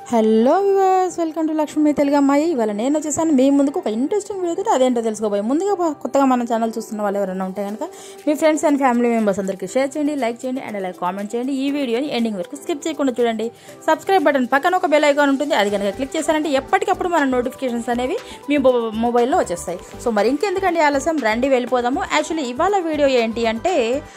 hello viewers welcome to Lakshmi Telugu అమ్మాయి ఇవాళ నేను వచ్చేసాను మీ ముందుకు ఒక ఇంట్రెస్టింగ్ వీడియో తోటి అదేంటో తెలుసుకోబోయే ముందుగా బా- కొత్తగా మన ఛానల్ చూస్తున్న వాళ్ళు ఎవరైనా ఉంటే కనుక మీ ఫ్రెండ్స్ అండ్ ఫ్యామిలీ మెంబర్స్ అందరికీ షేర్ చేయండి లైక్ చేయండి అండ్ అలాగే కామెంట్ చేయండి ఈ వీడియోని ఎండింగ్ వరకు స్కిప్ చేయకుండా చూడండి సబ్స్క్రైబ్ బటన్ పక్కన ఒక బెల్ ఐకాన్ ఉంటుంది అది కనుక క్లిక్ చేశారంటే ఎప్పటికప్పుడు మన నోటిఫికేషన్స్ అనేవి మీ మొ- మొబైల్లో వచ్చేస్తాయి సో మరి ఇంకెందుకండి ఆలస్యం రండి వెళ్ళిపోదాము యాక్చువల్లీ ఇవాళ వీడియో ఏంటి అంటే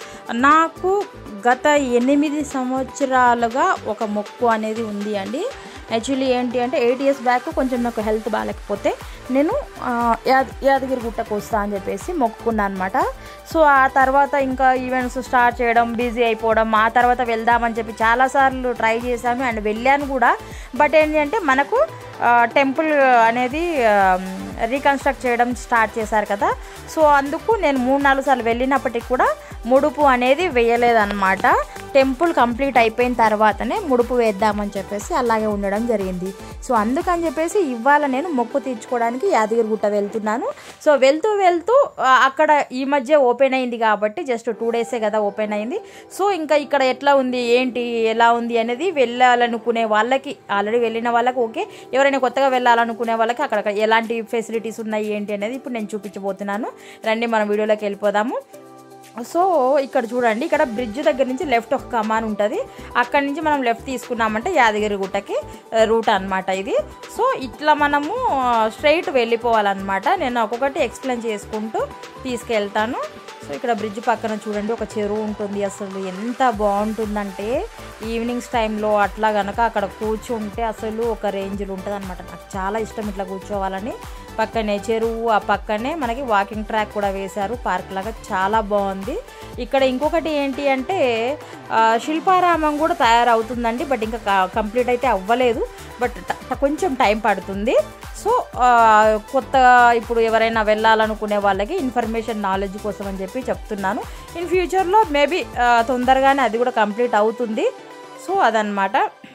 నాకు గత ఎనిమిది సంవత్సరాలుగా ఒక మొక్కు అనేది ఉంది అండి యాక్చువల్లీ ఏంటి అంటే ఎయిట్ ఇయర్స్ బ్యాక్ కొంచెం నాకు హెల్త్ బాగాలేకపోతే నేను ఆ, యాద యాదగిరి గుట్టకు వస్తా అని చెప్పేసి మొక్కుకున్నాను అనమాట సో ఆ తర్వాత ఇంకా ఈవెంట్స్ స్టార్ట్ చేయడం బిజీ అయిపోవడం ఆ తర్వాత వెళ్దామని చెప్పి చాలాసార్లు ట్రై చేశాను అండ్ వెళ్ళాను కూడా బట్ ఏంటి అంటే మనకు టెంపుల్ అనేది రీకన్స్ట్రక్ట్ చేయడం స్టార్ట్ చేశారు కదా సో అందుకు నేను మూడు నాలుగు సార్లు వెళ్ళినప్పటికీ కూడా ముడుపు అనేది వేయలేదన్నమాట టెంపుల్ కంప్లీట్ అయిపోయిన తర్వాతనే ముడుపు వేద్దామని చెప్పేసి అలాగే ఉండడం జరిగింది సో అందుకని చెప్పేసి ఇవాళ నేను మొక్కు తీర్చుకోవడానికి యాదగిరిగుట్ట వెళ్తున్నాను సో వెళ్తూ వెళ్తూ ఆ, అక్కడ ఈ మధ్య ఓపెన్ అయింది కాబట్టి జస్ట్ టూ డేసే కదా ఓపెన్ అయింది సో ఇంకా ఇక్కడ ఎట్లా ఉంది ఏంటి ఎలా ఉంది అనేది వెళ్ళాలనుకునే వాళ్ళకి ఆల్రెడీ వెళ్ళిన వాళ్ళకి ఓకే ఎవరైనా కొత్తగా వెళ్ళాలనుకునే వాళ్ళకి అక్కడ ఎలాంటి ఫెసిలిటీస్ ఉన్నాయి ఏంటి అనేది ఇప్పుడు నేను చూపించబోతున్నాను రండి మనం వీడియోలోకి వెళ్ళిపోదాము సో ఇక్కడ చూడండి ఇక్కడ బ్రిడ్జ్ దగ్గర నుంచి లెఫ్ట్ ఒక కమాన్ ఉంటుంది అక్కడి నుంచి మనం లెఫ్ట్ తీసుకున్నామంటే యాదగిరి గుట్టకి రూట్ అన్నమాట ఇది సో ఇట్లా మనము స్ట్రైట్ వెళ్ళిపోవాలన్నమాట నేను ఒక్కొక్కటి ఎక్స్ప్లెయిన్ చేసుకుంటూ తీసుకెళ్తాను సో ఇక్కడ బ్రిడ్జ్ పక్కన చూడండి ఒక చెరువు ఉంటుంది అసలు ఎంత బాగుంటుందంటే ఈవినింగ్స్ టైంలో అట్లా గనక అక్కడ కూర్చుంటే అసలు ఒక రేంజ్లో ఉంటుంది అనమాట నాకు చాలా ఇష్టం ఇట్లా కూర్చోవాలని పక్కనే చెరువు ఆ పక్కనే మనకి వాకింగ్ ట్రాక్ కూడా వేశారు పార్క్ లాగా చాలా బాగుంది ఇక్కడ ఇంకొకటి ఏంటి అంటే ఆ, శిల్పారామం కూడా తయారవుతుందండి బట్ ఇంకా క- కంప్లీట్ అయితే అవ్వలేదు బట్ ట- ట- కొంచెం టైం పడుతుంది సో ఆ, కొత్త ఇప్పుడు ఎవరైనా వెళ్ళాలనుకునే వాళ్ళకి ఇన్ఫర్మేషన్ నాలెడ్జ్ కోసం అని చెప్పి చెప్తున్నాను ఇన్ ఫ్యూచర్లో మేబీ తొందరగానే అది కూడా కంప్లీట్ అవుతుంది సో అదనమాట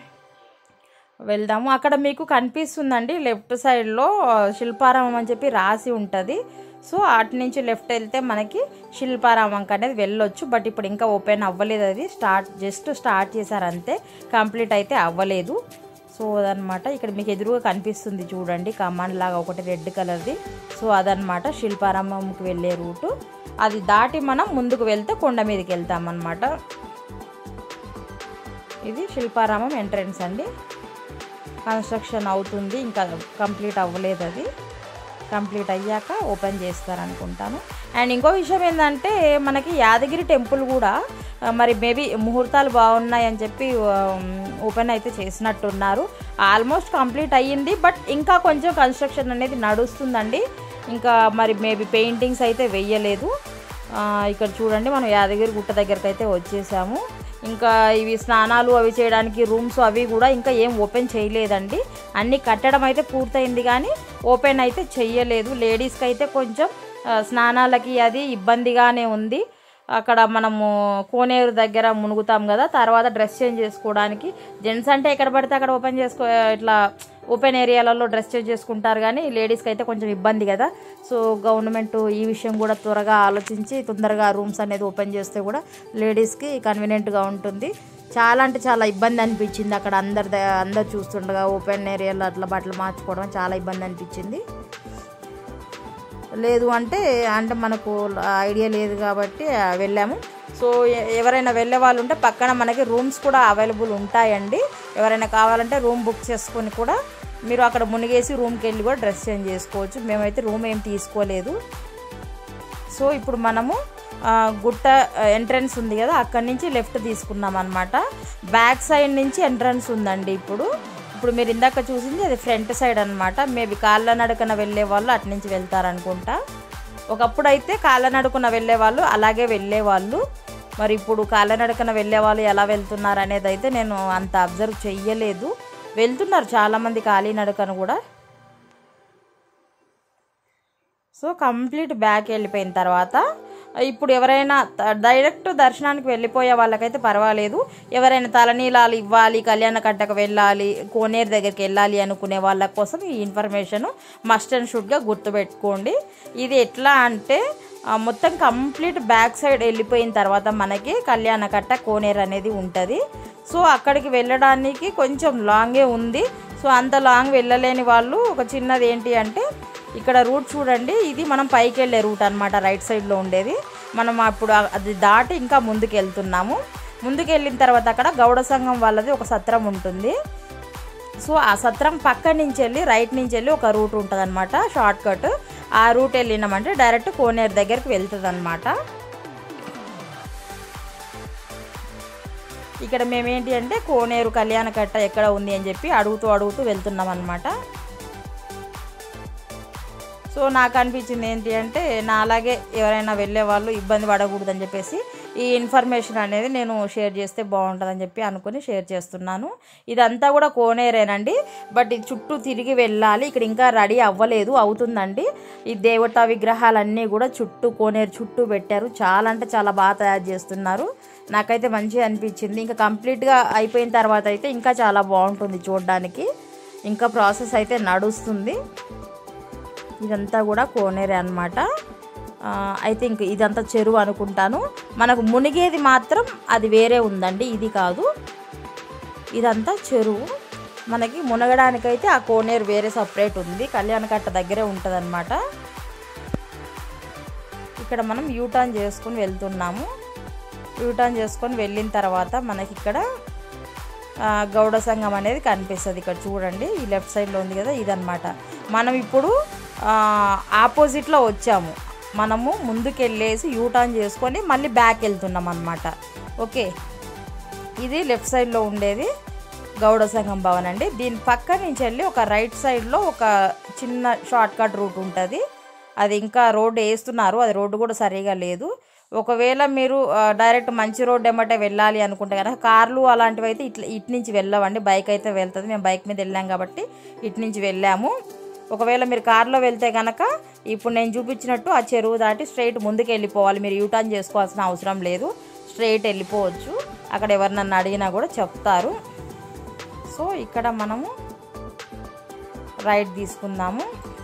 వెళ్దాము అక్కడ మీకు కనిపిస్తుందండి లెఫ్ట్ సైడ్లో శిల్పారామం అని చెప్పి రాసి ఉంటుంది సో అటు నుంచి లెఫ్ట్ వెళ్తే మనకి శిల్పారామంకి అనేది వెళ్ళొచ్చు బట్ ఇప్పుడు ఇంకా ఓపెన్ అవ్వలేదు అది స్టార్ట్ జస్ట్ స్టార్ట్ చేశారు అంతే కంప్లీట్ అయితే అవ్వలేదు సో అదనమాట ఇక్కడ మీకు ఎదురుగా కనిపిస్తుంది చూడండి కమాండ్ లాగా ఒకటి రెడ్ కలర్ది సో అదనమాట శిల్పారామంకి వెళ్ళే రూటు అది దాటి మనం ముందుకు వెళ్తే కొండ మీదకి వెళ్తామన్నమాట ఇది శిల్పారామం ఎంట్రన్స్ అండి కన్స్ట్రక్షన్ అవుతుంది ఇంకా కంప్లీట్ అవ్వలేదు అది కంప్లీట్ అయ్యాక ఓపెన్ చేస్తారనుకుంటాను అండ్ ఇంకో విషయం ఏంటంటే మనకి యాదగిరి టెంపుల్ కూడా ఆ, మరి మేబీ ముహూర్తాలు బాగున్నాయని చెప్పి ఓపెన్ అయితే చేసినట్టున్నారు ఆల్మోస్ట్ కంప్లీట్ అయ్యింది బట్ ఇంకా కొంచెం కన్స్ట్రక్షన్ అనేది నడుస్తుందండి ఇంకా మరి మేబీ పెయింటింగ్స్ అయితే వెయ్యలేదు ఆ, ఇక్కడ చూడండి మనం యాదగిరి గుట్ట దగ్గరికి అయితే వచ్చేసాము ఇంకా ఇవి స్నానాలు అవి చేయడానికి రూమ్స్ అవి కూడా ఇంకా ఏం ఓపెన్ చేయలేదండి అన్నీ కట్టడం అయితే పూర్తయింది కానీ ఓపెన్ అయితే చెయ్యలేదు లేడీస్కి అయితే కొంచెం ఆ, స్నానాలకి అది ఇబ్బందిగానే ఉంది అక్కడ మనము కోనేరు దగ్గర మునుగుతాం కదా తర్వాత డ్రెస్ చేంజ్ చేసుకోవడానికి జెంట్స్ అంటే ఎక్కడ పడితే అక్కడ ఓపెన్ చేసుకో ఇట్లా ఓపెన్ ఏరియాలలో డ్రెస్ చేంజ్ చేసుకుంటారు కానీ లేడీస్కి అయితే కొంచెం ఇబ్బంది కదా సో గవర్నమెంట్ ఈ విషయం కూడా త్వరగా ఆలోచించి తొందరగా రూమ్స్ అనేది ఓపెన్ చేస్తే కూడా లేడీస్కి కన్వీనియంట్గా ఉంటుంది చాలా అంటే చాలా ఇబ్బంది అనిపించింది అక్కడ అందరి ద- అందరు చూస్తుండగా ఓపెన్ ఏరియాలో అట్లా బట్టలు మార్చుకోవడం చాలా ఇబ్బంది అనిపించింది లేదు అంటే అంటే మనకు ఐడియా లేదు కాబట్టి ఆ, వెళ్ళాము సో ఎ- ఎవరైనా వెళ్ళే వాళ్ళు ఉంటే పక్కన మనకి రూమ్స్ కూడా అవైలబుల్ ఉంటాయండి ఎవరైనా కావాలంటే రూమ్ బుక్ చేసుకొని కూడా మీరు అక్కడ మునిగేసి రూమ్కి వెళ్ళి కూడా డ్రెస్ చేంజ్ చేసుకోవచ్చు మేమైతే రూమ్ ఏం తీసుకోలేదు సో ఇప్పుడు మనము ఆ, గుట్ట ఎంట్రన్స్ ఉంది కదా అక్కడి నుంచి లెఫ్ట్ తీసుకున్నాం అనమాట బ్యాక్ సైడ్ నుంచి ఎంట్రన్స్ ఉందండి ఇప్పుడు ఇప్పుడు మీరు ఇందాక చూసింది అది ఫ్రంట్ సైడ్ అనమాట మేబీ కాళ్ళ నడకన వెళ్ళే వాళ్ళు అటు నుంచి వెళ్తారనుకుంటా ఒకప్పుడు అయితే కాళ్ళ నడుకున వెళ్ళే వాళ్ళు అలాగే వెళ్ళేవాళ్ళు మరి ఇప్పుడు కాళ్ళ నడకన వెళ్ళే వాళ్ళు ఎలా వెళ్తున్నారు అనేది అయితే నేను అంత అబ్జర్వ్ చెయ్యలేదు వెళ్తున్నారు చాలామంది ఖాళీ నడకన కూడా సో కంప్లీట్ బ్యాక్ వెళ్ళిపోయిన తర్వాత ఇప్పుడు ఎవరైనా త- డైరెక్ట్ దర్శనానికి వెళ్ళిపోయే వాళ్ళకైతే పర్వాలేదు ఎవరైనా తలనీలాలు ఇవ్వాలి కళ్యాణ కట్టకు వెళ్ళాలి కోనేరు దగ్గరికి వెళ్ళాలి అనుకునే వాళ్ళ కోసం ఈ ఇన్ఫర్మేషన్ మస్ట్ అండ్ షుడ్గా గుర్తుపెట్టుకోండి ఇది ఎట్లా అంటే ఆ, మొత్తం కంప్లీట్ బ్యాక్ సైడ్ వెళ్ళిపోయిన తర్వాత మనకి కళ్యాణ కట్ట కోనేరు అనేది ఉంటుంది సో అక్కడికి వెళ్ళడానికి కొంచెం లాంగే ఉంది సో అంత లాంగ్ వెళ్ళలేని వాళ్ళు ఒక చిన్నది ఏంటి అంటే ఇక్కడ రూట్ చూడండి ఇది మనం పైకి వెళ్ళే రూట్ అనమాట రైట్ సైడ్లో ఉండేది మనం అప్పుడు ఆ- అది దాటి ఇంకా ముందుకు వెళ్తున్నాము ముందుకు వెళ్ళిన తర్వాత అక్కడ గౌడ సంఘం వాళ్ళది ఒక సత్రం ఉంటుంది సో ఆ సత్రం పక్క నుంచి వెళ్ళి రైట్ నుంచి వెళ్ళి ఒక రూట్ ఉంటుంది అనమాట షార్ట్ కట్ ఆ రూట్ వెళ్ళినామంటే డైరెక్ట్ కోనేరు దగ్గరికి వెళ్తుంది అనమాట ఇక్కడ మేమేంటి అంటే కోనేరు కళ్యాణ కట్ట ఎక్కడ ఉంది అని చెప్పి అడుగుతూ అడుగుతూ వెళ్తున్నాం అనమాట సో నాకు అనిపించింది ఏంటి అంటే నా అలాగే ఎవరైనా వెళ్ళే వాళ్ళు ఇబ్బంది పడకూడదని చెప్పేసి ఈ ఇన్ఫర్మేషన్ అనేది నేను షేర్ చేస్తే బాగుంటుందని చెప్పి అనుకుని షేర్ చేస్తున్నాను ఇదంతా కూడా కోనేరేనండి బట్ ఇది చుట్టూ తిరిగి వెళ్ళాలి ఇక్కడ ఇంకా రెడీ అవ్వలేదు అవుతుందండి ఈ దేవతా విగ్రహాలన్నీ కూడా చుట్టూ కోనేరు చుట్టూ పెట్టారు చాలా అంటే చాలా బాగా తయారు చేస్తున్నారు నాకైతే మంచిగా అనిపించింది ఇంకా కంప్లీట్గా అయిపోయిన తర్వాత అయితే ఇంకా చాలా బాగుంటుంది చూడడానికి ఇంకా ప్రాసెస్ అయితే నడుస్తుంది ఇదంతా కూడా కోనేరే అనమాట ఐ థింక్ ఇదంతా చెరువు అనుకుంటాను మనకు మునిగేది మాత్రం అది వేరే ఉందండి ఇది కాదు ఇదంతా చెరువు మనకి మునగడానికైతే ఆ కోనేరు వేరే సపరేట్ ఉంది కళ్యాణకట్ట దగ్గరే ఉంటుంది ఇక్కడ మనం యూటర్న్ చేసుకుని వెళ్తున్నాము యూటర్న్ చేసుకొని వెళ్ళిన తర్వాత మనకి ఇక్కడ ఆ, గౌడ సంఘం అనేది కనిపిస్తుంది ఇక్కడ చూడండి ఈ లెఫ్ట్ సైడ్లో ఉంది కదా ఇదన్నమాట మనం ఇప్పుడు ఆ, ఆపోజిట్లో వచ్చాము మనము ముందుకు వెళ్ళేసి యూటర్న్ చేసుకొని మళ్ళీ బ్యాక్ వెళ్తున్నాం అనమాట ఓకే ఇది లెఫ్ట్ సైడ్లో ఉండేది గౌడ సంఘం భవన్ అండి దీని పక్క నుంచి వెళ్ళి ఒక రైట్ సైడ్లో ఒక చిన్న షార్ట్ కట్ రూట్ ఉంటుంది అది ఇంకా రోడ్డు వేస్తున్నారు అది రోడ్డు కూడా సరిగా లేదు ఒకవేళ మీరు ఆ, డైరెక్ట్ మంచి రోడ్డు ఏమంటే వెళ్ళాలి అనుకుంటే కనుక కార్లు అలాంటివి అయితే ఇట్లా ఇటు నుంచి వెళ్ళవండి బైక్ అయితే వెళ్తుంది మేము బైక్ మీద వెళ్ళాం కాబట్టి ఇటు నుంచి వెళ్ళాము ఒకవేళ మీరు కార్లో వెళ్తే కనుక ఇప్పుడు నేను చూపించినట్టు ఆ చెరువు దాటి స్ట్రైట్ ముందుకు వెళ్ళిపోవాలి మీరు యూటర్న్ చేసుకోవాల్సిన అవసరం లేదు స్ట్రైట్ వెళ్ళిపోవచ్చు అక్కడ ఎవరు నన్ను అడిగినా కూడా చెప్తారు సో ఇక్కడ మనము రైట్ తీసుకుందాము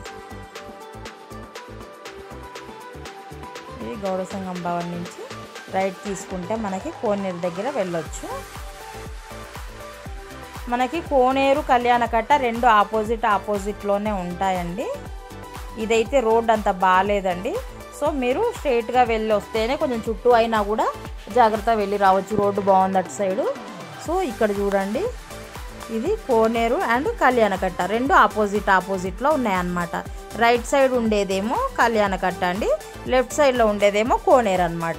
ఇది గౌడ సంఘం భవన్ నుంచి రైట్ తీసుకుంటే మనకి కోనేరు దగ్గర వెళ్ళొచ్చు మనకి కోనేరు కళ్యాణకట్ట రెండు ఆపోజిట్ ఆపోజిట్లోనే ఉంటాయండి ఇదైతే రోడ్ అంత బాగాలేదండి సో మీరు స్ట్రైట్గా వెళ్ళి వస్తేనే కొంచెం చుట్టూ అయినా కూడా జాగ్రత్త వెళ్ళి రావచ్చు రోడ్డు బాగుంది అటు సైడు సో ఇక్కడ చూడండి ఇది కోనేరు అండ్ కళ్యాణకట్ట రెండు ఆపోజిట్ ఆపోజిట్లో ఉన్నాయన్నమాట రైట్ సైడ్ ఉండేదేమో కళ్యాణకట్ట అండి లెఫ్ట్ సైడ్లో ఉండేదేమో కోనేరు అన్నమాట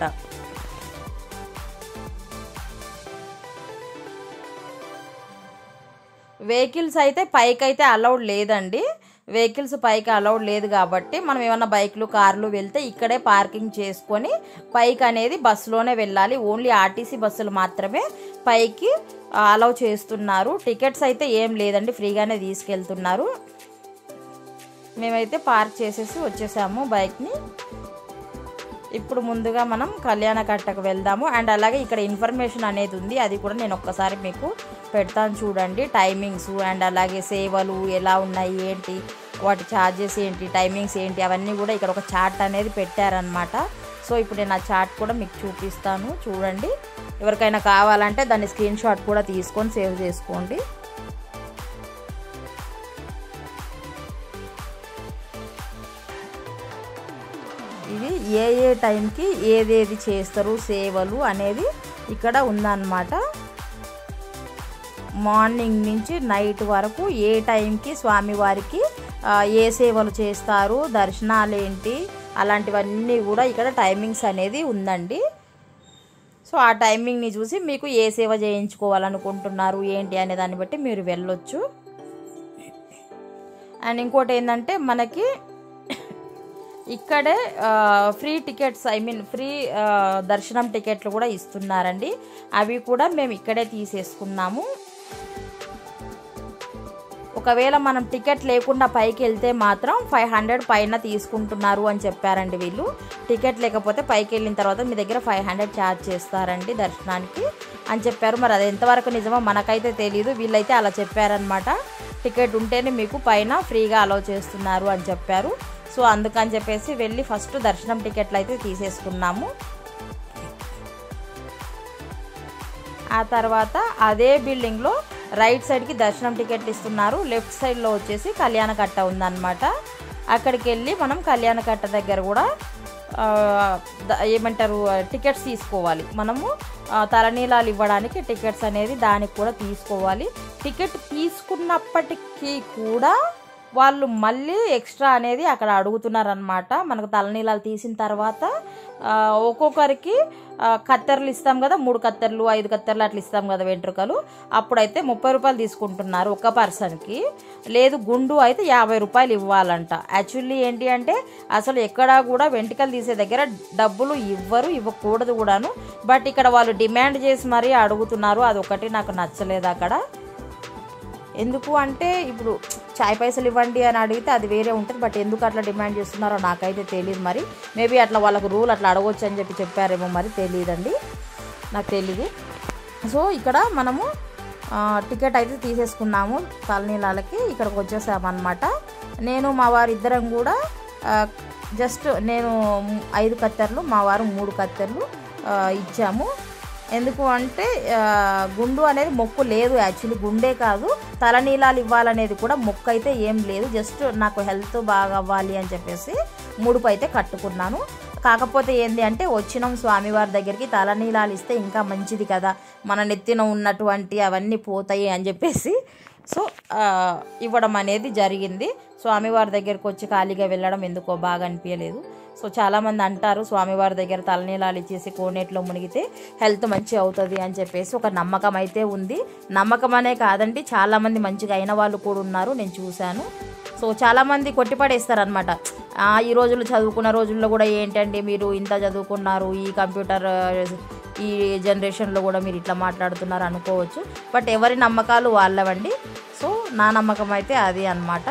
వెహికల్స్ అయితే పైకి అయితే అలౌడ్ లేదండి వెహికల్స్ పైకి అలౌడ్ లేదు కాబట్టి మనం ఏమన్నా బైక్లు కార్లు వెళ్తే ఇక్కడే పార్కింగ్ చేసుకొని పైకి అనేది బస్సులోనే వెళ్ళాలి ఓన్లీ ఆర్టీసీ బస్సులు మాత్రమే పైకి అలౌ చేస్తున్నారు టికెట్స్ అయితే ఏం లేదండి ఫ్రీగానే తీసుకెళ్తున్నారు మేమైతే పార్క్ చేసేసి వచ్చేసాము బైక్ని ఇప్పుడు ముందుగా మనం కళ్యాణ కట్టకు వెళ్దాము అండ్ అలాగే ఇక్కడ ఇన్ఫర్మేషన్ అనేది ఉంది అది కూడా నేను ఒక్కసారి మీకు పెడతాను చూడండి టైమింగ్స్ అండ్ అలాగే సేవలు ఎలా ఉన్నాయి ఏంటి వాటి ఛార్జెస్ ఏంటి టైమింగ్స్ ఏంటి అవన్నీ కూడా ఇక్కడ ఒక చార్ట్ అనేది పెట్టారనమాట సో ఇప్పుడు నేను ఆ చార్ట్ కూడా మీకు చూపిస్తాను చూడండి ఎవరికైనా కావాలంటే దాన్ని స్క్రీన్ షాట్ కూడా తీసుకొని సేవ్ చేసుకోండి ఇది ఏ ఏ టైంకి ఏదేది చేస్తారు సేవలు అనేది ఇక్కడ ఉందన్నమాట మార్నింగ్ నుంచి నైట్ వరకు ఏ టైంకి స్వామివారికి ఆ, ఏ సేవలు చేస్తారు దర్శనాలు ఏంటి అలాంటివన్నీ కూడా ఇక్కడ టైమింగ్స్ అనేది ఉందండి సో ఆ టైమింగ్ని చూసి మీకు ఏ సేవ చేయించుకోవాలనుకుంటున్నారు ఏంటి అనే దాన్ని బట్టి మీరు వెళ్ళొచ్చు అండ్ ఇంకోటి ఏంటంటే మనకి ఇక్కడే free tickets I mean free దర్శనం టికెట్లు కూడా ఇస్తున్నారండి అవి కూడా మేము ఇక్కడే తీసేసుకున్నాము ఒకవేళ మనం టికెట్ లేకుండా పైకి వెళ్తే మాత్రం ఫైవ్ హండ్రెడ్ పైన తీసుకుంటున్నారు అని చెప్పారండి వీళ్ళు టికెట్ లేకపోతే పైకి వెళ్ళిన తర్వాత మీ దగ్గర ఫైవ్ హండ్రెడ్ ఛార్జ్ చేస్తారండి దర్శనానికి అని చెప్పారు మరి అది ఎంతవరకు నిజమో మనకైతే తెలియదు వీళ్ళైతే అలా చెప్పారనమాట టికెట్ ఉంటేనే మీకు పైన ఫ్రీగా అలౌ చేస్తున్నారు అని చెప్పారు సో అందుకని చెప్పేసి వెళ్ళి ఫస్ట్ దర్శనం టికెట్లు అయితే తీసేసుకున్నాము ఆ తర్వాత అదే బిల్డింగ్లో రైట్ సైడ్కి దర్శనం టికెట్లు ఇస్తున్నారు లెఫ్ట్ సైడ్లో వచ్చేసి కళ్యాణ కట్ట ఉందన్నమాట అక్కడికి వెళ్ళి మనం కళ్యాణ కట్ట దగ్గర కూడా ఆ, ద- ఏమంటారు టికెట్స్ తీసుకోవాలి మనము ఆ, తలనీలాలు ఇవ్వడానికి టికెట్స్ అనేది దానికి కూడా తీసుకోవాలి టికెట్ తీసుకున్నప్పటికీ కూడా వాళ్ళు మళ్ళీ ఎక్స్ట్రా అనేది అక్కడ అడుగుతున్నారనమాట మనకు తలనీలాలు తీసిన తర్వాత ఆ, ఒక్కొక్కరికి ఆ, కత్తెరలు ఇస్తాం కదా మూడు కత్తెరలు ఐదు కత్తెరలు అట్లా ఇస్తాం కదా వెంట్రుకలు అప్పుడైతే ముప్పై రూపాయలు తీసుకుంటున్నారు ఒక పర్సన్కి లేదు గుండు అయితే యాభై రూపాయలు ఇవ్వాలంట యాక్చువల్లీ ఏంటి అంటే అసలు ఎక్కడా కూడా వెంట్రుకలు తీసే దగ్గర డబ్బులు ఇవ్వరు ఇవ్వకూడదు కూడాను బట్ ఇక్కడ వాళ్ళు డిమాండ్ చేసి మరీ అడుగుతున్నారు అదొకటి నాకు నచ్చలేదు అక్కడ ఎందుకు అంటే ఇప్పుడు చాయ్ పైసలు ఇవ్వండి అని అడిగితే అది వేరే ఉంటుంది బట్ ఎందుకు అట్లా డిమాండ్ చేస్తున్నారో నాకైతే తెలియదు మరి మేబీ అట్లా వాళ్ళకు రూల్ అట్లా అడగవచ్చు అని చెప్పి చెప్పారేమో మరి తెలియదండి నాకు తెలీదు సో ఇక్కడ మనము ఆ, టికెట్ అయితే తీసేసుకున్నాము తలనీలాలకి ఇక్కడికి వచ్చేసామన్నమాట నేను మా వారు ఇద్దరం కూడా ఆ, జస్ట్ నేను ఐదు కత్తెరలు మా వారు మూడు కత్తెరలు ఆ, ఇచ్చాము ఎందుకు అంటే ఆ, గుండు అనేది మొక్కు లేదు యాక్చువల్లీ గుండే కాదు తలనీలాలు ఇవ్వాలనేది కూడా మొక్కు అయితే ఏం లేదు జస్ట్ నాకు హెల్త్ బాగా అవ్వాలి అని చెప్పేసి ముడుపు అయితే కట్టుకున్నాను కాకపోతే ఏంది అంటే వచ్చినాం స్వామివారి దగ్గరికి తలనీలాలు ఇస్తే ఇంకా మంచిది కదా మన నెత్తిన ఉన్నటువంటి అవన్నీ పోతాయి అని చెప్పేసి సో ఆ, ఇవ్వడం అనేది జరిగింది స్వామివారి దగ్గరికి వచ్చి ఖాళీగా వెళ్ళడం ఎందుకో బాగా అనిపించలేదు సో చాలామంది అంటారు స్వామివారి దగ్గర తలనీలాలు ఇచ్చేసి కోనేటిలో మునిగితే హెల్త్ మంచి అవుతుంది అని చెప్పేసి ఒక నమ్మకం అయితే ఉంది నమ్మకం అనే కాదండి చాలామంది మంచిగా అయిన వాళ్ళు కూడా ఉన్నారు నేను చూశాను సో చాలామంది కొట్టిపడేస్తారనమాట ఈ రోజుల్లో చదువుకున్న రోజుల్లో కూడా ఏంటండి మీరు ఇంత చదువుకున్నారు ఈ కంప్యూటర్ ఆ, ఈ జనరేషన్లో కూడా మీరు ఇట్లా మాట్లాడుతున్నారు అనుకోవచ్చు బట్ ఎవరి నమ్మకాలు వాళ్ళవండి సో నా నమ్మకం అయితే అది అన్నమాట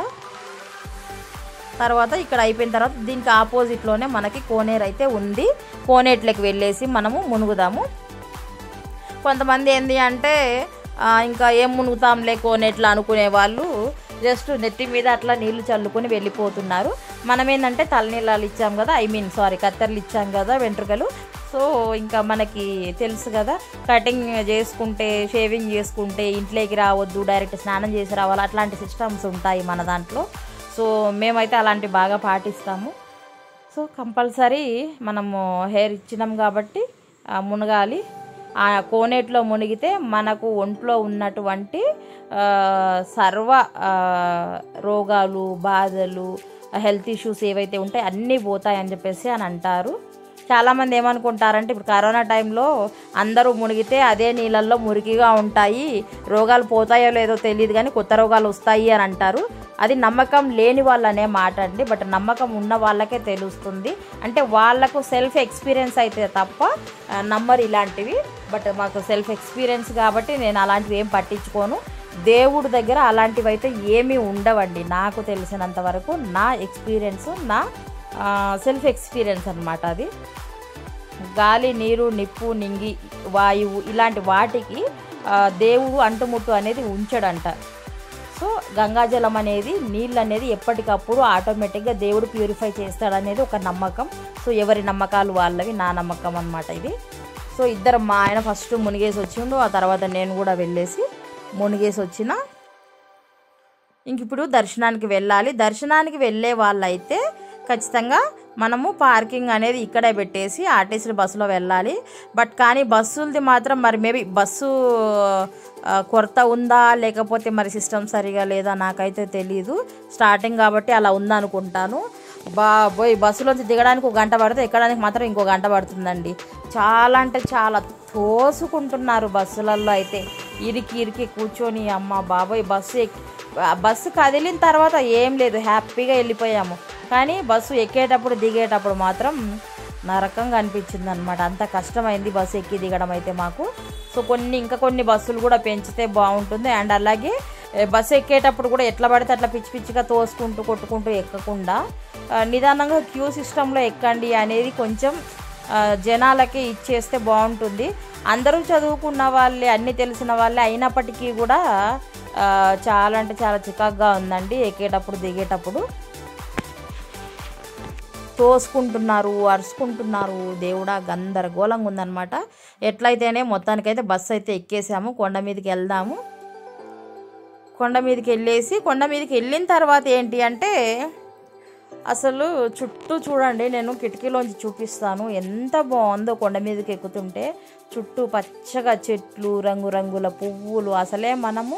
తర్వాత ఇక్కడ అయిపోయిన తర్వాత దీనికి ఆపోజిట్లోనే మనకి కోనేరు అయితే ఉంది కోనేట్లకి వెళ్ళేసి మనము మునుగుదాము కొంతమంది ఏంది అంటే ఆ, ఇంకా ఏం మునుగుతాంలే కోనేట్లా అనుకునే వాళ్ళు జస్ట్ నెత్తి మీద అట్లా నీళ్లు చల్లుకొని వెళ్ళిపోతున్నారు మనం ఏంటంటే తలనీళ్ళాలు ఇచ్చాం కదా ఐ మీన్ సారీ కత్తెరలు ఇచ్చాం కదా వెంట్రుకలు సో ఇంకా మనకి తెలుసు కదా కటింగ్ చేసుకుంటే షేవింగ్ చేసుకుంటే ఇంట్లోకి రావద్దు డైరెక్ట్ స్నానం చేసి రావాలి అట్లాంటి సిస్టమ్స్ ఉంటాయి మన దాంట్లో సో మేమైతే అలాంటివి బాగా పాటిస్తాము సో కంపల్సరీ మనము హెయిర్ ఇచ్చినాం కాబట్టి ఆ, మునగాలి ఆ కోనేటిలో మునిగితే మనకు ఒంట్లో ఉన్నటువంటి ఆ, సర్వ ఆ, రోగాలు బాధలు హెల్త్ ఇష్యూస్ ఏవైతే ఉంటాయో అన్నీ పోతాయని చెప్పేసి అని అంటారు చాలామంది ఏమనుకుంటారంటే ఇప్పుడు కరోనా టైంలో అందరూ మునిగితే అదే నీళ్ళల్లో మురికిగా ఉంటాయి రోగాలు పోతాయో లేదో తెలియదు కానీ కొత్త రోగాలు వస్తాయి అని అంటారు అది నమ్మకం లేని వాళ్ళనే మాట అండి బట్ నమ్మకం ఉన్న వాళ్ళకే తెలుస్తుంది అంటే వాళ్ళకు సెల్ఫ్ ఎక్స్పీరియన్స్ అయితే తప్ప ఆ, నమ్మరు ఇలాంటివి బట్ మాకు సెల్ఫ్ ఎక్స్పీరియన్స్ కాబట్టి నేను అలాంటివి ఏం పట్టించుకోను దేవుడి దగ్గర అలాంటివి అయితే ఏమీ ఉండవండి నాకు తెలిసినంత వరకు నా ఎక్స్పీరియన్స్ నా సెల్ఫ్ ఎక్స్పీరియన్స్ అనమాట అది గాలి నీరు నిప్పు నింగి వాయువు ఇలాంటి వాటికి ఆ, దేవుడు అంటుముట్టు అనేది ఉంచడంట సో గంగాజలం అనేది నీళ్ళు అనేది ఎప్పటికప్పుడు ఆటోమేటిక్గా దేవుడు ప్యూరిఫై చేస్తాడనేది ఒక నమ్మకం సో ఎవరి నమ్మకాలు వాళ్ళవి నా నమ్మకం అనమాట ఇది సో ఇద్దరు మా ఆయన ఫస్ట్ మునిగేసి వచ్చిండు ఆ తర్వాత నేను కూడా వెళ్ళేసి మునిగేసి వచ్చిన ఇంక ఇప్పుడు దర్శనానికి వెళ్ళాలి దర్శనానికి వెళ్ళే వాళ్ళైతే ఖచ్చితంగా మనము పార్కింగ్ అనేది ఇక్కడే పెట్టేసి ఆర్టీసీ బస్సులో వెళ్ళాలి బట్ కానీ బస్సులది మాత్రం మరి మేబీ బస్సు ఆ, కొరత ఉందా లేకపోతే మరి సిస్టమ్ సరిగా లేదా నాకైతే తెలియదు స్టార్టింగ్ కాబట్టి అలా ఉందనుకుంటాను బాబోయ్ బస్సులోంచి దిగడానికి ఒక గంట పడితే ఎక్కడానికి మాత్రం ఇంకో గంట పడుతుందండి చాలా అంటే చాలా తోసుకుంటున్నారు బస్సులలో అయితే ఇరికి ఇరికి కూర్చొని అమ్మ బాబోయ్ బస్సు ఎక్- ఆ బస్సు కదిలిన తర్వాత ఏం లేదు హ్యాపీగా వెళ్ళిపోయాము కానీ బస్సు ఎక్కేటప్పుడు దిగేటప్పుడు మాత్రం నరకంగా అనిపించింది అనమాట అంత కష్టమైంది బస్సు ఎక్కి దిగడం అయితే మాకు సో కొన్ని ఇంకా కొన్ని బస్సులు కూడా పెంచితే బాగుంటుంది అండ్ అలాగే ఏ, బస్సు ఎక్కేటప్పుడు కూడా ఎట్లా పడితే అట్లా పిచ్చి పిచ్చిగా తోసుకుంటూ కొట్టుకుంటూ ఎక్కకుండా ఆ, నిదానంగా క్యూ సిస్టంలో ఎక్కండి అనేది కొంచెం ఆ, జనాలకి ఇచ్చేస్తే బాగుంటుంది అందరూ చదువుకున్న వాళ్ళే అన్నీ తెలిసిన వాళ్ళే అయినప్పటికీ కూడా ఆ, చాలా అంటే చాలా చికాగ్గా ఉందండి ఎక్కేటప్పుడు దిగేటప్పుడు తోసుకుంటున్నారు అరుచుకుంటున్నారు దేవుడా గందరగోళంగా ఉందన్నమాట ఎట్లయితేనే మొత్తానికైతే బస్సు అయితే ఎక్కేసాము కొండ మీదకి వెళ్దాము కొండ మీదకి వెళ్ళేసి కొండ మీదకి వెళ్ళిన తర్వాత ఏంటి అంటే అసలు చుట్టూ చూడండి నేను కిటికీలోంచి చూపిస్తాను ఎంత బాగుందో కొండ మీదకి ఎక్కుతుంటే చుట్టూ పచ్చగా చెట్లు రంగురంగుల పువ్వులు అసలే మనము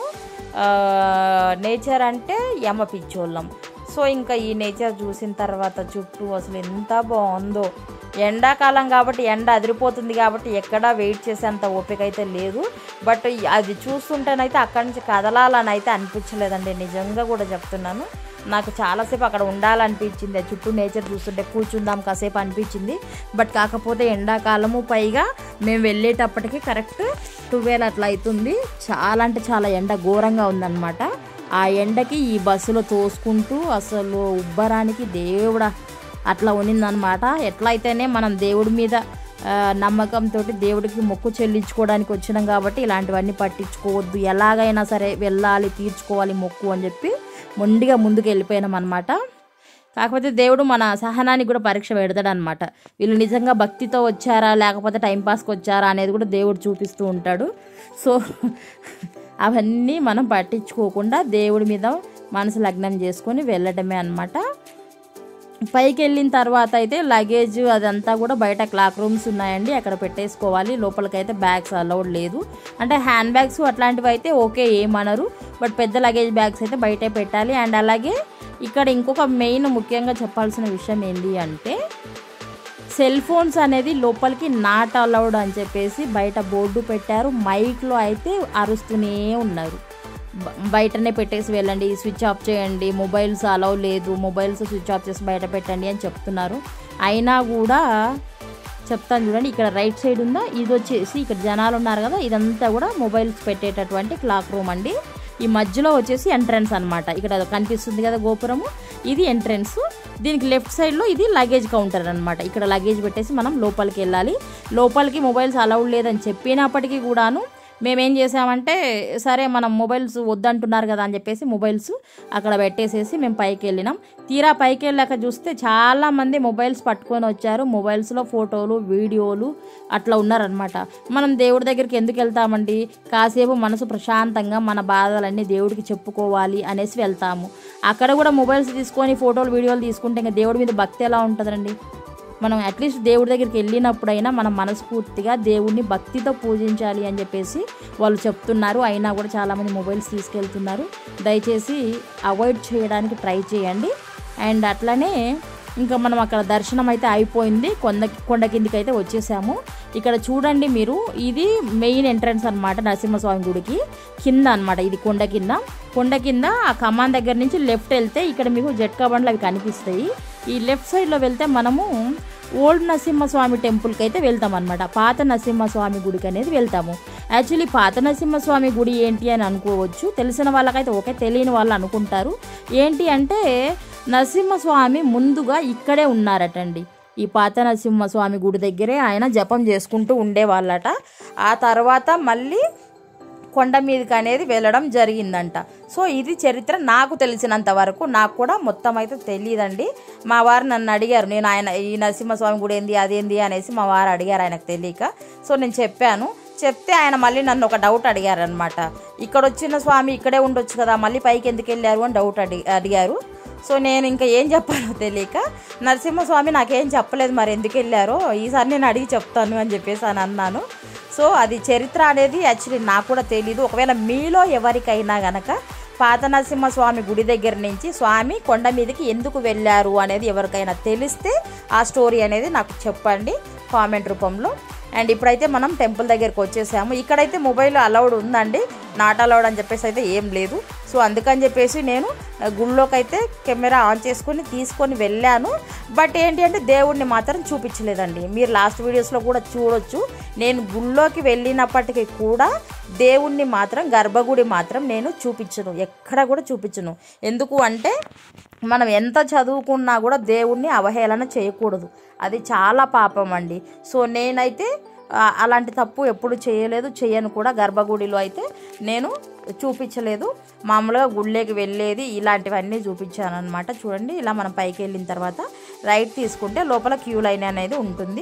నేచర్ అంటే యమ పిచ్చోళ్ళం సో ఇంకా ఈ నేచర్ చూసిన తర్వాత చుట్టూ అసలు ఎంత బాగుందో ఎండాకాలం కాబట్టి ఎండ అదిరిపోతుంది కాబట్టి ఎక్కడా వెయిట్ చేసేంత ఓపిక అయితే లేదు బట్ అది చూస్తుంటేనైతే అక్కడి నుంచి కదలాలని అయితే అనిపించలేదండి నిజంగా కూడా చెప్తున్నాను నాకు చాలాసేపు అక్కడ ఉండాలనిపించింది ఆ చుట్టూ నేచర్ చూస్తుంటే కూర్చుందాం కాసేపు అనిపించింది బట్ కాకపోతే ఎండాకాలము పైగా మేము వెళ్ళేటప్పటికి కరెక్ట్ ట్వెల్వ్ అట్లా అవుతుంది చాలా అంటే చాలా ఎండ ఘోరంగా ఉందన్నమాట ఆ ఎండకి ఈ బస్సులో తోసుకుంటూ అసలు ఉబ్బరానికి దేవుడా అట్లా ఉన్నిందనమాట ఎట్లయితేనే మనం దేవుడి మీద ఆ, నమ్మకంతో దేవుడికి మొక్కు చెల్లించుకోవడానికి వచ్చినాం కాబట్టి ఇలాంటివన్నీ పట్టించుకోవద్దు ఎలాగైనా సరే వెళ్ళాలి తీర్చుకోవాలి మొక్కు అని చెప్పి మొండిగా ముందుకు వెళ్ళిపోయినాం అనమాట కాకపోతే దేవుడు మన సహనానికి కూడా పరీక్ష పెడతాడు అనమాట వీళ్ళు నిజంగా భక్తితో వచ్చారా లేకపోతే టైంపాస్కి వచ్చారా అనేది కూడా దేవుడు చూపిస్తూ ఉంటాడు సో అవన్నీ మనం పట్టించుకోకుండా దేవుడి మీద మనసు లగ్నం చేసుకొని వెళ్ళటమే అనమాట పైకి వెళ్ళిన తర్వాత అయితే లగేజ్ అదంతా కూడా బయట క్లాక్ రూమ్స్ ఉన్నాయండి అక్కడ పెట్టేసుకోవాలి లోపలికైతే బ్యాగ్స్ అలౌడ్ లేదు అంటే హ్యాండ్ బ్యాగ్స్ అట్లాంటివి అయితే ఓకే ఏమనరు బట్ పెద్ద లగేజ్ బ్యాగ్స్ అయితే బయటే పెట్టాలి అండ్ అలాగే ఇక్కడ ఇంకొక మెయిన్ ముఖ్యంగా చెప్పాల్సిన విషయం ఏంటి అంటే సెల్ ఫోన్స్ అనేది లోపలికి నాట్ అలౌడ్ అని చెప్పేసి బయట బోర్డు పెట్టారు మైక్లో అయితే అరుస్తూనే ఉన్నారు బ- బయటనే పెట్టేసి వెళ్ళండి స్విచ్ ఆఫ్ చేయండి మొబైల్స్ అలౌ లేదు మొబైల్స్ స్విచ్ ఆఫ్ చేసి బయట పెట్టండి అని చెప్తున్నారు అయినా కూడా చెప్తాను చూడండి ఇక్కడ రైట్ సైడ్ ఉందా ఇది వచ్చేసి ఇక్కడ జనాలు ఉన్నారు కదా ఇదంతా కూడా మొబైల్స్ పెట్టేటటువంటి క్లాక్ రూమ్ అండి ఈ మధ్యలో వచ్చేసి ఎంట్రన్స్ అన్నమాట ఇక్కడ కనిపిస్తుంది కదా గోపురము ఇది ఎంట్రన్స్ దీనికి లెఫ్ట్ సైడ్లో ఇది లగేజ్ కౌంటర్ అన్నమాట ఇక్కడ లగేజ్ పెట్టేసి మనం లోపలికి వెళ్ళాలి లోపలికి మొబైల్స్ అలౌడ్ లేదని చెప్పినప్పటికీ కూడాను మేమేం చేసామంటే సరే మనం మొబైల్స్ వద్దంటున్నారు కదా అని చెప్పేసి మొబైల్స్ అక్కడ పెట్టేసేసి మేము పైకి వెళ్ళినాం తీరా పైకి వెళ్ళాక చూస్తే చాలామంది మొబైల్స్ పట్టుకొని వచ్చారు మొబైల్స్లో ఫోటోలు వీడియోలు అట్లా ఉన్నారనమాట మనం దేవుడి దగ్గరికి ఎందుకు వెళ్తామండి కాసేపు మనసు ప్రశాంతంగా మన బాధలన్నీ దేవుడికి చెప్పుకోవాలి అనేసి వెళ్తాము అక్కడ కూడా మొబైల్స్ తీసుకొని ఫోటోలు వీడియోలు తీసుకుంటే ఇంకా దేవుడి మీద భక్తి ఎలా ఉంటుందండి మనం అట్లీస్ట్ దేవుడి దగ్గరికి వెళ్ళినప్పుడైనా మనం మనస్ఫూర్తిగా దేవుడిని భక్తితో పూజించాలి అని చెప్పేసి వాళ్ళు చెప్తున్నారు అయినా కూడా చాలామంది మొబైల్స్ తీసుకెళ్తున్నారు దయచేసి అవాయిడ్ చేయడానికి ట్రై చేయండి అండ్ అట్లనే ఇంకా మనం అక్కడ దర్శనం అయితే అయిపోయింది కొండ కొండ కిందికి అయితే వచ్చేసాము ఇక్కడ చూడండి మీరు ఇది మెయిన్ ఎంట్రన్స్ అనమాట నరసింహస్వామి గుడికి కింద అనమాట ఇది కొండ కింద కొండ కింద ఆ కమాన్ దగ్గర నుంచి లెఫ్ట్ వెళ్తే ఇక్కడ మీకు జట్కా బండ్లు అవి కనిపిస్తాయి ఈ లెఫ్ట్ సైడ్లో వెళ్తే మనము ఓల్డ్ నరసింహస్వామి టెంపుల్కి అయితే వెళ్తాం అనమాట పాత నరసింహస్వామి గుడికి అనేది వెళ్తాము యాక్చువల్లీ పాత నరసింహస్వామి గుడి ఏంటి అని అనుకోవచ్చు తెలిసిన వాళ్ళకైతే ఓకే తెలియని వాళ్ళు అనుకుంటారు ఏంటి అంటే నరసింహస్వామి ముందుగా ఇక్కడే ఉన్నారటండి ఈ పాత నరసింహస్వామి గుడి దగ్గరే ఆయన జపం చేసుకుంటూ ఉండేవాళ్ళట ఆ తర్వాత మళ్ళీ కొండ మీదకి అనేది వెళ్ళడం జరిగిందంట సో ఇది చరిత్ర నాకు తెలిసినంత వరకు నాకు కూడా మొత్తం అయితే తెలియదండి మా వారు నన్ను అడిగారు నేను ఆయన ఈ నరసింహస్వామి గుడి ఏంది అదేంది అనేసి మా వారు అడిగారు ఆయనకు తెలియక సో నేను చెప్పాను చెప్తే ఆయన మళ్ళీ నన్ను ఒక డౌట్ అడిగారనమాట ఇక్కడ వచ్చిన స్వామి ఇక్కడే ఉండొచ్చు కదా మళ్ళీ పైకి ఎందుకు వెళ్ళారు అని డౌట్ అడి అడిగారు సో నేను ఇంకా ఏం చెప్పాలో తెలియక నరసింహస్వామి నాకేం చెప్పలేదు మరి ఎందుకు వెళ్ళారో ఈసారి నేను అడిగి చెప్తాను అని చెప్పేసి అని అన్నాను సో అది చరిత్ర అనేది యాక్చువల్లీ నాకు కూడా తెలియదు ఒకవేళ మీలో ఎవరికైనా గనక పాత నరసింహస్వామి గుడి దగ్గర నుంచి స్వామి కొండ మీదకి ఎందుకు వెళ్ళారు అనేది ఎవరికైనా తెలిస్తే ఆ స్టోరీ అనేది నాకు చెప్పండి కామెంట్ రూపంలో అండ్ ఇప్పుడైతే మనం టెంపుల్ దగ్గరికి వచ్చేసాము ఇక్కడైతే మొబైల్ అలౌడ్ ఉందండి నాట్ అలౌడ్ అని చెప్పేసి అయితే ఏం లేదు సో అందుకని చెప్పేసి నేను ఆ, గుళ్ళోకి అయితే కెమెరా ఆన్ చేసుకొని తీసుకొని వెళ్ళాను బట్ ఏంటి అంటే దేవుడిని మాత్రం చూపించలేదండి మీరు లాస్ట్ వీడియోస్లో కూడా చూడొచ్చు నేను గుళ్ళోకి వెళ్ళినప్పటికీ కూడా దేవుణ్ణి మాత్రం గర్భగుడి మాత్రం నేను చూపించను ఎక్కడ కూడా చూపించను ఎందుకు అంటే మనం ఎంత చదువుకున్నా కూడా దేవుణ్ణి అవహేళన చేయకూడదు అది చాలా పాపం అండి సో నేనైతే ఆ, అలాంటి తప్పు ఎప్పుడు చేయలేదు చేయను కూడా గర్భగుడిలో అయితే నేను చూపించలేదు మామూలుగా గుళ్ళేకి వెళ్ళేది ఇలాంటివన్నీ చూపించాను అనమాట చూడండి ఇలా మనం పైకి వెళ్ళిన తర్వాత రైట్ తీసుకుంటే లోపల క్యూ లైన్ అనేది ఉంటుంది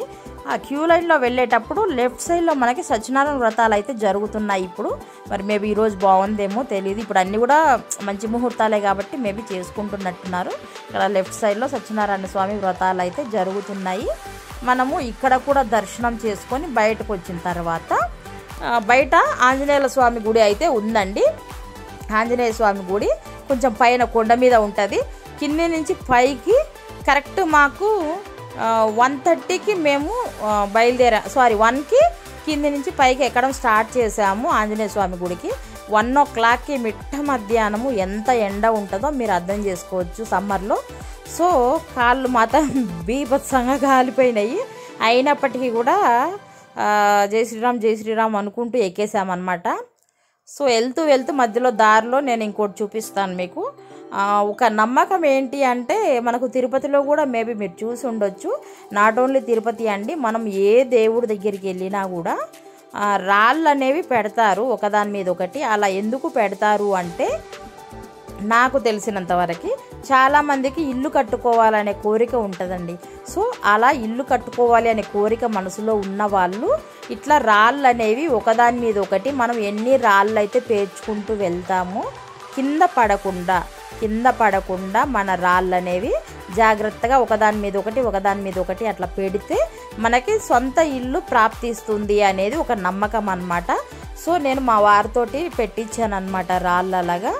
ఆ క్యూ లైన్లో వెళ్ళేటప్పుడు లెఫ్ట్ సైడ్లో మనకి సత్యనారాయణ వ్రతాలు అయితే జరుగుతున్నాయి ఇప్పుడు మరి మేబీ ఈరోజు బాగుందేమో తెలియదు ఇప్పుడు అన్నీ కూడా మంచి ముహూర్తాలే కాబట్టి మేబీ చేసుకుంటున్నట్టున్నారు ఇక్కడ లెఫ్ట్ సైడ్లో సత్యనారాయణ స్వామి వ్రతాలు అయితే జరుగుతున్నాయి మనము ఇక్కడ కూడా దర్శనం చేసుకొని బయటకు వచ్చిన తర్వాత ఆ, బయట ఆంజనేయుల స్వామి గుడి అయితే ఉందండి ఆంజనేయ స్వామి గుడి కొంచెం పైన కొండ మీద ఉంటుంది కింది నుంచి పైకి కరెక్ట్ మాకు వన్ థర్టీకి మేము ఆ, బయలుదేరా సారీ వన్కి కింది నుంచి పైకి ఎక్కడం స్టార్ట్ చేసాము ఆంజనేయ స్వామి గుడికి వన్ ఓ క్లాక్కి మిట్ట మధ్యాహ్నము ఎంత ఎండ ఉంటుందో మీరు అర్థం చేసుకోవచ్చు సమ్మర్లో సో కాళ్ళు మాత్రం బీభత్సంగా కాలిపోయినాయి అయినప్పటికీ కూడా ఆ, జై శ్రీరామ్ జై శ్రీరామ్ అనుకుంటూ ఎక్కేసామన్నమాట సో వెళ్తూ వెళ్తూ మధ్యలో దారిలో నేను ఇంకోటి చూపిస్తాను మీకు ఆ, ఒక నమ్మకం ఏంటి అంటే మనకు తిరుపతిలో కూడా మేబీ మీరు చూసి ఉండొచ్చు నాట్ ఓన్లీ తిరుపతి అండి మనం ఏ దేవుడి దగ్గరికి వెళ్ళినా కూడా ఆ, రాళ్ళు అనేవి పెడతారు ఒకదాని మీద ఒకటి అలా ఎందుకు పెడతారు అంటే నాకు తెలిసినంత వరకు చాలామందికి ఇల్లు కట్టుకోవాలనే కోరిక ఉంటుందండి సో అలా ఇల్లు కట్టుకోవాలి అనే కోరిక మనసులో ఉన్న వాళ్ళు ఇట్లా రాళ్ళు అనేవి ఒకదాని మీద ఒకటి మనం ఎన్ని రాళ్ళు అయితే పేర్చుకుంటూ వెళ్తామో కింద పడకుండా కింద పడకుండా మన రాళ్ళు అనేవి జాగ్రత్తగా ఒకదాని మీద ఒకటి ఒకదాని మీద ఒకటి అట్లా పెడితే మనకి సొంత ఇల్లు ప్రాప్తిస్తుంది అనేది ఒక నమ్మకం అన్నమాట సో నేను మా వారితోటి పెట్టించాను అనమాట రాళ్ళు అలాగా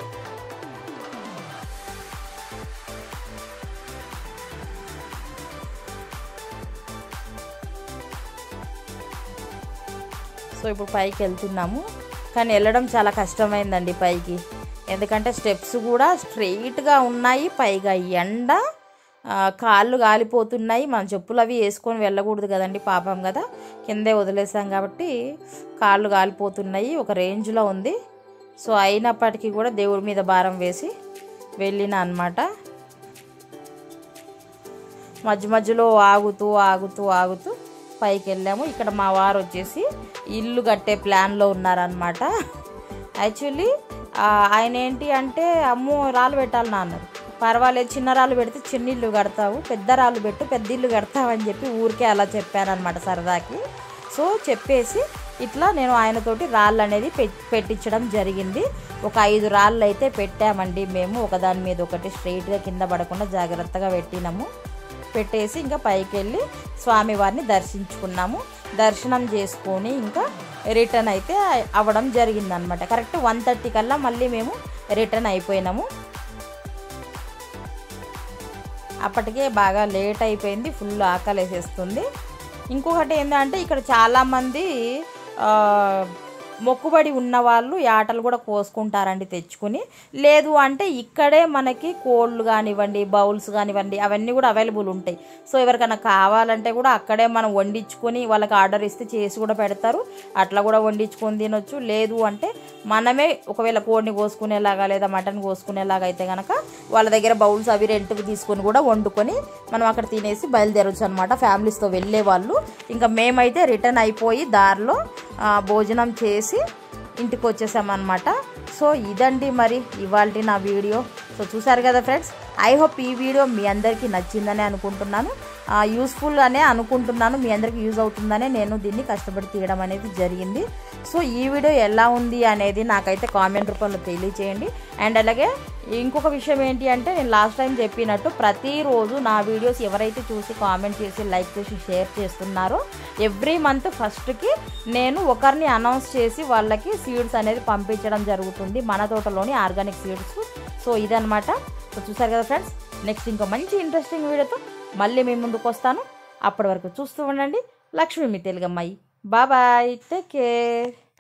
సో ఇప్పుడు పైకి వెళ్తున్నాము కానీ వెళ్ళడం చాలా కష్టమైందండి పైకి ఎందుకంటే స్టెప్స్ కూడా స్ట్రెయిట్గా ఉన్నాయి పైగా ఎండ ఆ, కాళ్ళు కాలిపోతున్నాయి మన చెప్పులు అవి వేసుకొని వెళ్ళకూడదు కదండి పాపం కదా కిందే వదిలేసాం కాబట్టి కాళ్ళు కాలిపోతున్నాయి ఒక రేంజ్లో ఉంది సో అయినప్పటికీ కూడా దేవుడి మీద భారం వేసి వెళ్ళిన అనమాట మధ్య మధ్యలో ఆగుతూ ఆగుతూ ఆగుతూ పైకి వెళ్ళాము ఇక్కడ మా వారు వచ్చేసి ఇల్లు కట్టే ప్లాన్లో ఉన్నారనమాట యాక్చువల్లీ ఆయన ఏంటి అంటే అమ్మో రాళ్ళు పెట్టాలని అన్నారు పర్వాలేదు చిన్న రాళ్ళు పెడితే చిన్న ఇల్లు కడతావు పెద్ద రాళ్ళు పెట్టు పెద్ద ఇల్లు కడతావు అని చెప్పి ఊరికే అలా చెప్పానమాట సరదాకి సో చెప్పేసి ఇట్లా నేను ఆయనతోటి రాళ్ళు అనేది పెట్ పెట్టించడం జరిగింది ఒక ఐదు రాళ్ళు అయితే పెట్టామండి మేము ఒకదాని మీద ఒకటి స్ట్రైట్గా కింద పడకుండా జాగ్రత్తగా పెట్టినాము పెట్టేసి ఇంకా పైకి వెళ్ళి స్వామివారిని దర్శించుకున్నాము దర్శనం చేసుకొని ఇంకా రిటర్న్ అయితే అవ్వడం జరిగిందనమాట కరెక్ట్ వన్ థర్టీ కల్లా మళ్ళీ మేము రిటర్న్ అయిపోయినాము అప్పటికే బాగా లేట్ అయిపోయింది ఫుల్ ఆకలి వేసేస్తుంది ఇంకొకటి ఏంటంటే ఇక్కడ చాలామంది ఆ, మొక్కుబడి ఉన్న వాళ్ళు ఈ ఆటలు కూడా కోసుకుంటారండి తెచ్చుకుని లేదు అంటే ఇక్కడే మనకి కోళ్ళు కానివ్వండి బౌల్స్ కానివ్వండి అవన్నీ కూడా అవైలబుల్ ఉంటాయి సో ఎవరికైనా కావాలంటే కూడా అక్కడే మనం వండించుకొని వాళ్ళకి ఆర్డర్ ఇస్తే చేసి కూడా పెడతారు అట్లా కూడా వండించుకొని తినొచ్చు లేదు అంటే మనమే ఒకవేళ కోడిని కోసుకునేలాగా లేదా మటన్ కోసుకునేలాగా అయితే కనుక వాళ్ళ దగ్గర బౌల్స్ అవి రెంట్కి తీసుకొని కూడా వండుకొని మనం అక్కడ తినేసి బయలుదేరొచ్చు అనమాట ఫ్యామిలీస్తో వెళ్ళే వాళ్ళు ఇంకా మేమైతే రిటర్న్ అయిపోయి దారిలో ఆ, భోజనం చేసి ఇంటికి వచ్చేసామన్నమాట సో ఇదండి మరి ఇవాళ నా వీడియో సో చూసారు కదా ఫ్రెండ్స్ ఐ హోప్ ఈ వీడియో మీ అందరికీ నచ్చిందని అనుకుంటున్నాను యూస్ఫుల్ అనే అనుకుంటున్నాను మీ అందరికీ యూజ్ అవుతుందనే నేను దీన్ని కష్టపడి తీయడం అనేది జరిగింది సో ఈ వీడియో ఎలా ఉంది అనేది నాకైతే కామెంట్ రూపంలో తెలియచేయండి అండ్ అలాగే ఇంకొక విషయం ఏంటి అంటే నేను లాస్ట్ టైం చెప్పినట్టు ప్రతిరోజు నా వీడియోస్ ఎవరైతే చూసి కామెంట్ చేసి లైక్ చేసి షేర్ చేస్తున్నారో ఎవ్రీ మంత్ ఫస్ట్కి నేను ఒకరిని అనౌన్స్ చేసి వాళ్ళకి సీడ్స్ అనేది పంపించడం జరుగుతుంది మన తోటలోని ఆర్గానిక్ సీడ్స్ సో ఇదనమాట సో చూసారు కదా ఫ్రెండ్స్ నెక్స్ట్ ఇంకో మంచి ఇంట్రెస్టింగ్ వీడియోతో మళ్ళీ మీ ముందుకు వస్తాను అప్పటి వరకు చూస్తూ ఉండండి లక్ష్మి మీ తెలుగమ్మాయి బాబాయ్ టేక్ కేర్